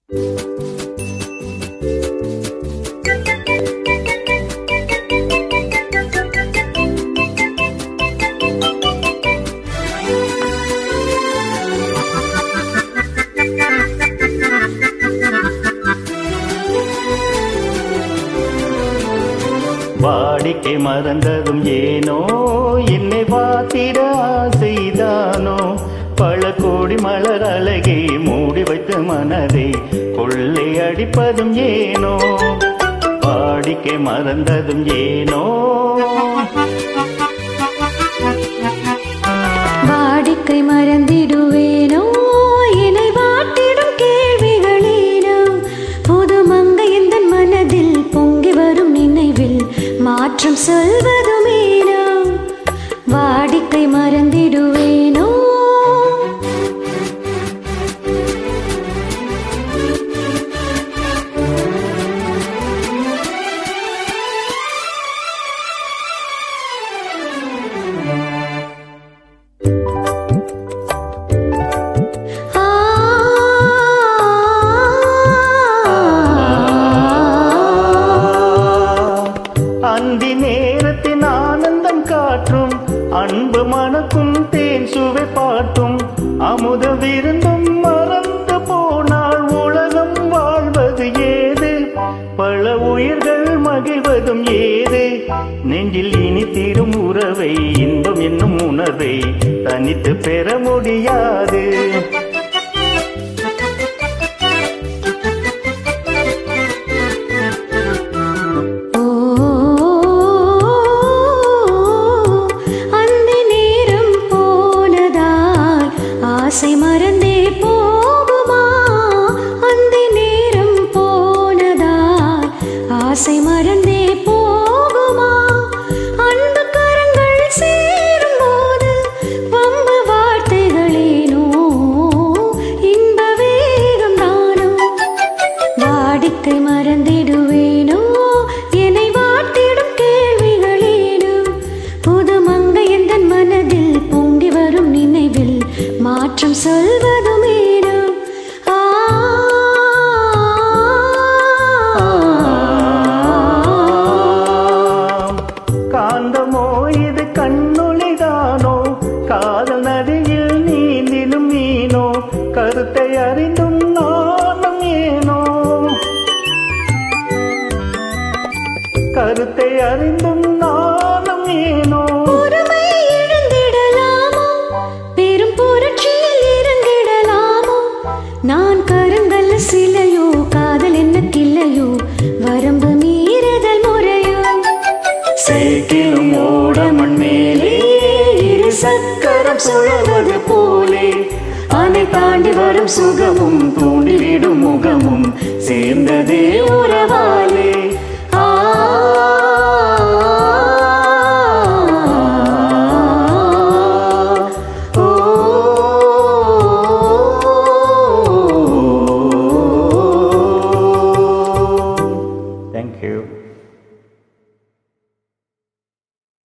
வாடிக்கை மறந்ததும் ஏனோ என்னை வாத்திட ஆசைதானோ பல கோடி மலர் அழகை மூடி வைத்த மனதை கொள்ளை அடிப்பதும் ஏனோ வாடிக்கை மறந்ததும் ஏனோ வாடிக்கை மறந்திடுவேனோ என்னை வாட்டிடும் கேள்விகளேனோ புது மங்கை எந்த மனதில் பொங்கி வரும் நினைவில் மாற்றம் சொல்வதுமேனோ வாடிக்கை மறந்திடுவேனோ ஆ அந்தி நேரத்தின் ஆனந்தம் காற்றும் அன்பு மணக்கும் தேன் சுவை பாட்டும் அமுத விருந்தும் மறந்து போனால் உலகம் வாழ்வது ஏது பல உயிர்கள் மகிழ்வதும் ஏது நெஞ்சில் இனி தீரும் உறவை இன்பம் என்னும் உணர்வை தனித்து பெற முடியாது ஓ அந்த நேரம் போனதால் ஆசை மறந்தே போகுமா அந்த நேரம் போனதால் ஆசை மறந்தே போகுமா அன்பு கரங்கள் சேரும் போது வம்பு வார்த்தைகளேனோ இன்ப வேகம் தானோ வாடிக்கை மறந்திடுவேனோ என்னை வாட்டிடும் கேள்விகளேனோ புது மங்கை எந்த மனதில் பொங்கி வரும் நினைவில் மாற்றம் சொல்வதுமேனோ ஆ காந்தமோ இது கண்ணொளிதானோ காதல் நதியில் நீந்திடும் மீனோ கருத்தை அறிந்தும் நாணம் ஏனோ கருத்தை அறிந்தும் நாணம் ஏனோ பொறுமை இழந்திடலாமோ பெரும் புரட்சியில் இறங்கிடலாமோ நான் கருங்கல்ல சிலையோ காதல் என்ன கிள்ளையோ வரம்பு மீறுதல் முறையோ சேக்கிலும் ஓடமண் மேலே இரு சக்கரம் சுழவது போலே அணை தாண்டி வரும் சுகமும் தூண்டிவிடும் முகமும் சேர்ந்ததே ஒரு